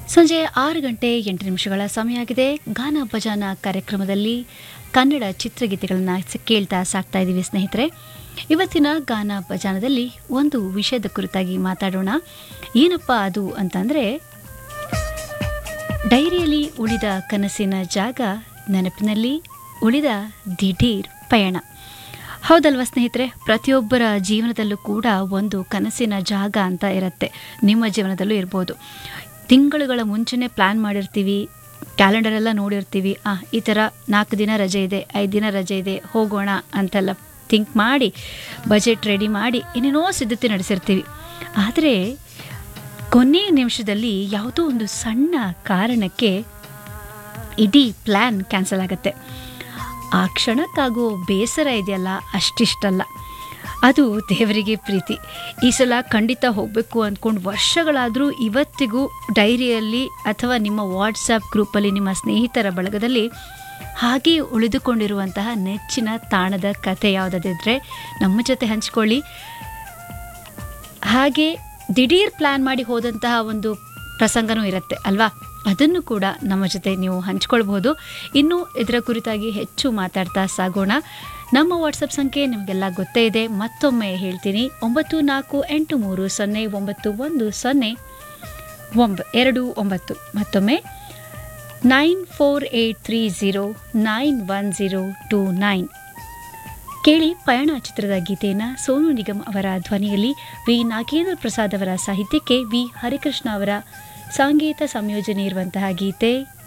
ಸಂಜೆ ಆರು ಗಂಟೆ ಎಂಟು ನಿಮಿಷಗಳ ಸಮಯ ಆಗಿದೆ ಗಾನ ಭಜಾನ ಕಾರ್ಯಕ್ರಮದಲ್ಲಿ ಕನ್ನಡ ಚಿತ್ರಗೀತೆಗಳನ್ನು ಕೇಳ್ತಾ ಸಾಕ್ತಾ ಇದ್ದೀವಿ ಸ್ನೇಹಿತರೆ ಇವತ್ತಿನ ಗಾನ ಭಜಾನದಲ್ಲಿ ಒಂದು ವಿಷಯದ ಕುರಿತಾಗಿ ಮಾತಾಡೋಣ ಏನಪ್ಪ ಅದು ಅಂತಂದರೆ ಡೈರಿಯಲ್ಲಿ ಉಳಿದ ಕನಸಿನ ಜಾಗ ನೆನಪಿನಲ್ಲಿ ಉಳಿದ ದಿಢೀರ್ ಪಯಣ ಹೌದಲ್ವಾ ಸ್ನೇಹಿತರೆ ಪ್ರತಿಯೊಬ್ಬರ ಜೀವನದಲ್ಲೂ ಕೂಡ ಒಂದು ಕನಸಿನ ಜಾಗ ಅಂತ ಇರುತ್ತೆ ನಿಮ್ಮ ಜೀವನದಲ್ಲೂ ಇರ್ಬೋದು ತಿಂಗಳುಗಳ ಮುಂಚೆನೇ ಪ್ಲ್ಯಾನ್ ಮಾಡಿರ್ತೀವಿ ಕ್ಯಾಲೆಂಡರ್ ಎಲ್ಲ ನೋಡಿರ್ತೀವಿ ಆ ಈ ಥರ ನಾಲ್ಕು ದಿನ ರಜೆ ಇದೆ ಐದು ದಿನ ರಜೆ ಇದೆ ಹೋಗೋಣ ಅಂತೆಲ್ಲ ಥಿಂಕ್ ಮಾಡಿ ಬಜೆಟ್ ರೆಡಿ ಮಾಡಿ ಏನೇನೋ ಸಿದ್ಧತೆ ನಡೆಸಿರ್ತೀವಿ ಆದರೆ ಕೊನೆಯ ನಿಮಿಷದಲ್ಲಿ ಯಾವುದೋ ಒಂದು ಸಣ್ಣ ಕಾರಣಕ್ಕೆ ಇಡೀ ಪ್ಲ್ಯಾನ್ ಕ್ಯಾನ್ಸಲ್ ಆಗುತ್ತೆ ಆ ಕ್ಷಣಕ್ಕಾಗೋ ಬೇಸರ ಇದೆಯಲ್ಲ ಅಷ್ಟಿಷ್ಟಲ್ಲ ಅದು ದೇವರಿಗೆ ಪ್ರೀತಿ ಈ ಸಲ ಖಂಡಿತ ಹೋಗಬೇಕು ಅಂದ್ಕೊಂಡು ವರ್ಷಗಳಾದರೂ ಇವತ್ತಿಗೂ ಡೈರಿಯಲ್ಲಿ ಅಥವಾ ನಿಮ್ಮ ವಾಟ್ಸಪ್ ಗ್ರೂಪಲ್ಲಿ ನಿಮ್ಮ ಸ್ನೇಹಿತರ ಬಳಗದಲ್ಲಿ ಹಾಗೆ ಉಳಿದುಕೊಂಡಿರುವಂತಹ ನೆಚ್ಚಿನ ತಾಣದ ಕಥೆ ಯಾವುದಾದಿದ್ರೆ ನಮ್ಮ ಜೊತೆ ಹಂಚ್ಕೊಳ್ಳಿ ಹಾಗೆ ದಿಢೀರ್ ಪ್ಲ್ಯಾನ್ ಮಾಡಿ ಹೋದಂತಹ ಒಂದು ಪ್ರಸಂಗನೂ ಇರುತ್ತೆ ಅಲ್ವಾ ಅದನ್ನು ಕೂಡ ನಮ್ಮ ಜೊತೆ ನೀವು ಹಂಚ್ಕೊಳ್ಬೋದು ಇನ್ನು ಇದರ ಕುರಿತಾಗಿ ಹೆಚ್ಚು ಮಾತಾಡ್ತಾ ಸಾಗೋಣ ನಮ್ಮ ವಾಟ್ಸಪ್ ಸಂಖ್ಯೆ ನಿಮಗೆಲ್ಲ ಗೊತ್ತೇ ಇದೆ ಮತ್ತೊಮ್ಮೆ ಹೇಳ್ತೀನಿ ಒಂಬತ್ತು ನಾಲ್ಕು ಎಂಟು ಮೂರು ಸೊನ್ನೆ ಒಂಬತ್ತು ಒಂದು ಸೊನ್ನೆ ಒಂಬ ಎರಡು ಒಂಬತ್ತು ಮತ್ತೊಮ್ಮೆ nine four eight three zero nine one zero two nine ಕೇಳಿ ಪಯಣ ಚಿತ್ರದ ಗೀತೆಯನ್ನು ಸೋನು ನಿಗಮ್ ಅವರ ಧ್ವನಿಯಲ್ಲಿ ವಿ ನಾಗೇಂದ್ರ ಪ್ರಸಾದ್ ಅವರ ಸಾಹಿತ್ಯಕ್ಕೆ ವಿ ಹರಿಕೃಷ್ಣ ಅವರ ಸಂಗೀತ ಸಂಯೋಜನೆ ಇರುವಂತಹ ಗೀತೆ